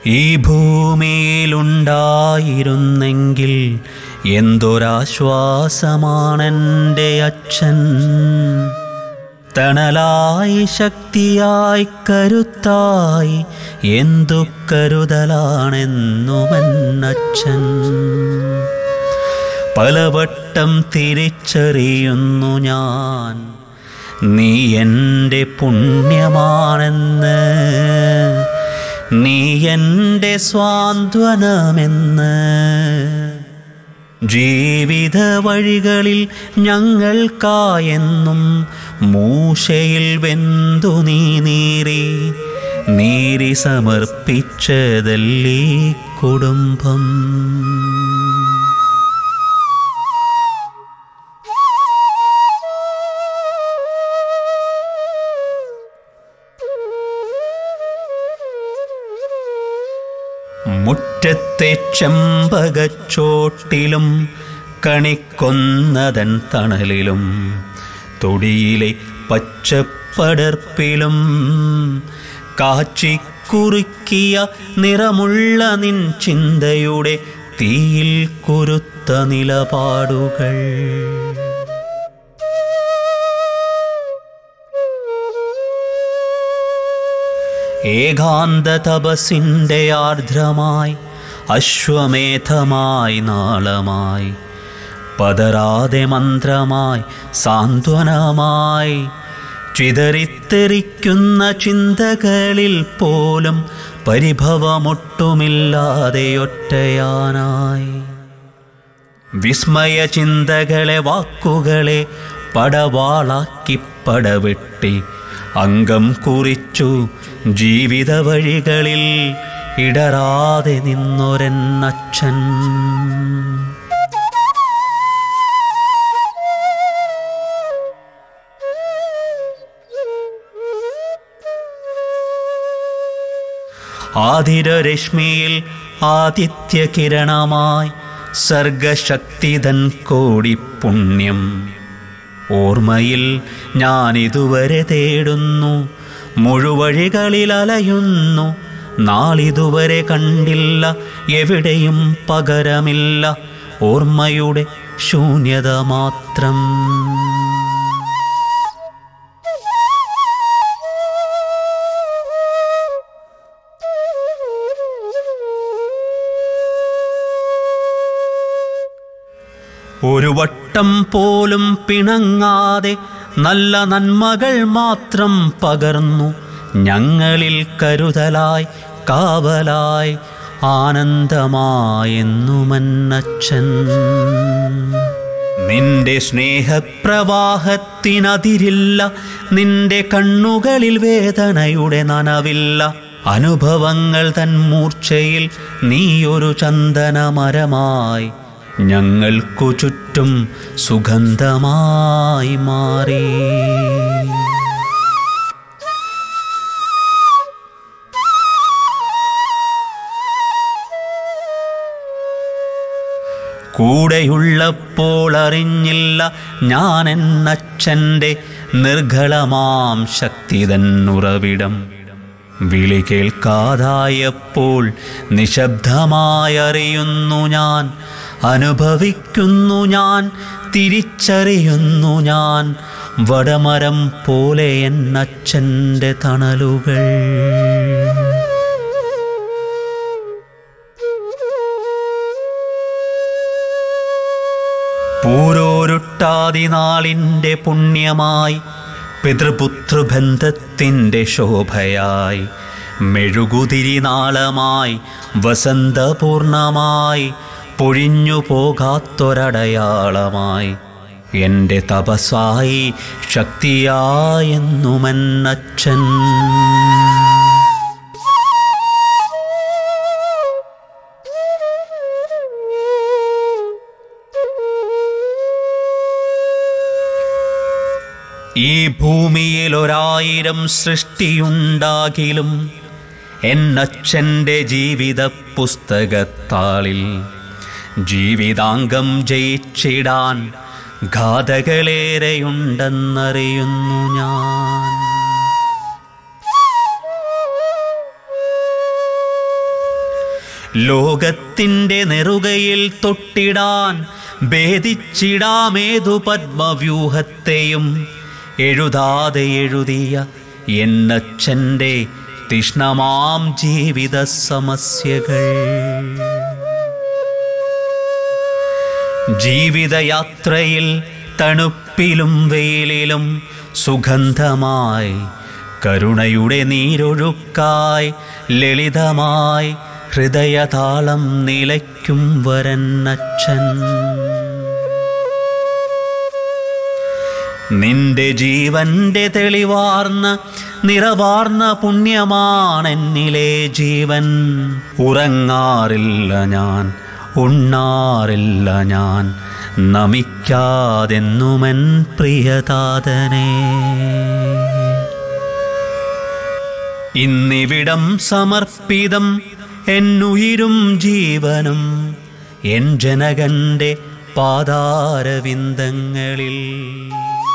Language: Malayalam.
ഈ ഭൂമിയിലുണ്ടായിരുന്നെങ്കിൽ എന്തൊരാശ്വാസമാണെൻ്റെ അച്ഛൻ തണലായി ശക്തിയായി കരുത്തായി എന്തു കരുതലാണെന്നുമന്നച്ഛൻ പലവട്ടം തിരിച്ചറിയുന്നു ഞാൻ നീ എൻ്റെ പുണ്യമാണെന്ന് നീ എൻ്റെ സ്വാന്ത്വനമെന്ന് ജീവിത വഴികളിൽ ഞങ്ങൾക്കായെന്നും മൂശയിൽ വെന്തു നീ നീറി നീരി സമർപ്പിച്ചതല്ലീ കുടുംബം മുറ്റത്തെ ചെമ്പകച്ചോട്ടിലും കണിക്കൊന്നതൻ തണലിലും തൊടിയിലെ പച്ചപ്പടർപ്പിലും കാച്ചിക്കുറുക്കിയ നിറമുള്ള നിൻ ചിന്തയുടെ തീയിൽ കുരുത്ത നിലപാടുകൾ ഏകാന്ത തപസിൻ്റെ ആർദ്രമായി അശ്വമേധമായി നാളമായി പതരാതെ മന്ത്രമായി സാന്ത്വനമായി ചിതറിത്തെറിക്കുന്ന ചിന്തകളിൽ പോലും പരിഭവമൊട്ടുമില്ലാതെ ഒറ്റയാനായി വിസ്മയ ചിന്തകളെ വാക്കുകളെ പടവാളാക്കി പടവെട്ടി അംഗം കുറിച്ചു ജീവിത വഴികളിൽ ഇടറാതെ നിന്നൊരെന്നച്ഛൻ ആതിരരശ്മിയിൽ ആദിത്യ കിരണമായി സർഗശക്തിതൻ കോടി പുണ്യം ഓർമ്മയിൽ ഞാനിതുവരെ തേടുന്നു മുഴുവഴികളിൽ അലയുന്നു നാളിതുവരെ കണ്ടില്ല എവിടെയും പകരമില്ല ഓർമ്മയുടെ ശൂന്യത മാത്രം ഒരു വട്ടം പോലും പിണങ്ങാതെ നല്ല നന്മകൾ മാത്രം പകർന്നു ഞങ്ങളിൽ കരുതലായി കാവലായി ആനന്ദമായെന്നുമന്നച്ഛൻ നിന്റെ സ്നേഹപ്രവാഹത്തിനതിരില്ല നിന്റെ കണ്ണുകളിൽ വേദനയുടെ നനവില്ല അനുഭവങ്ങൾ തൻ മൂർച്ചയിൽ നീയൊരു ചന്ദനമരമായി ഞങ്ങൾക്കു ചുറ്റും സുഗന്ധമായി മാറി കൂടെയുള്ളപ്പോൾ അറിഞ്ഞില്ല ഞാൻ എന്നച്ഛൻ്റെ നിർഘളമാം ശക്തിതൻ ഉറവിടം വിളി കേൾക്കാതായപ്പോൾ നിശബ്ദമായി അറിയുന്നു ഞാൻ അനുഭവിക്കുന്നു ഞാൻ തിരിച്ചറിയുന്നു ഞാൻ വടമരം പോലെ എന്നച്ഛൻ്റെ തണലുകൾ പൂരോരുട്ടാതിനാളിൻ്റെ പുണ്യമായി പിതൃപുത്രബന്ധത്തിൻ്റെ ശോഭയായി മെഴുകുതിരി നാളമായി വസന്തപൂർണമായി പൊഴിഞ്ഞു പോകാത്തൊരടയാളമായി എൻ്റെ തപസായി ശക്തിയായെന്നുമന്നച്ഛൻ ഈ ഭൂമിയിൽ ഒരായിരം സൃഷ്ടിയുണ്ടാകിലും എന്നച്ഛൻ്റെ ജീവിത പുസ്തകത്താളിൽ ജീവിതാംഗം ജയിച്ചിടാൻ ഘാതകളേറെയുണ്ടെന്നറിയുന്നു ഞാൻ ലോകത്തിൻ്റെ നെറുകയിൽ തൊട്ടിടാൻ ഭേദിച്ചിടാമേതു പത്മവ്യൂഹത്തെയും എഴുതാതെ എഴുതിയ എന്നച്ഛൻ്റെ തിഷ്ണമാം ജീവിത സമസ്യകൾ ജീവിതയാത്രയിൽ തണുപ്പിലും വെയിലിലും സുഗന്ധമായി കരുണയുടെ നീരൊഴുക്കായി ലളിതമായി ഹൃദയതാളം നിലയ്ക്കും വരന്നച്ഛൻ നിന്റെ ജീവന്റെ തെളിവാർന്ന നിറവാർന്ന പുണ്യമാണെന്നിലെ ജീവൻ ഉറങ്ങാറില്ല ഞാൻ ഉണ്ണാറില്ല ഞാൻ നമിക്കാതെന്നുമൻ പ്രിയതാതനെ ഇന്നിവിടം സമർപ്പിതം എന്നുയിരും ജീവനും എൻ ജനകന്റെ പാതാരവിന്ദങ്ങളിൽ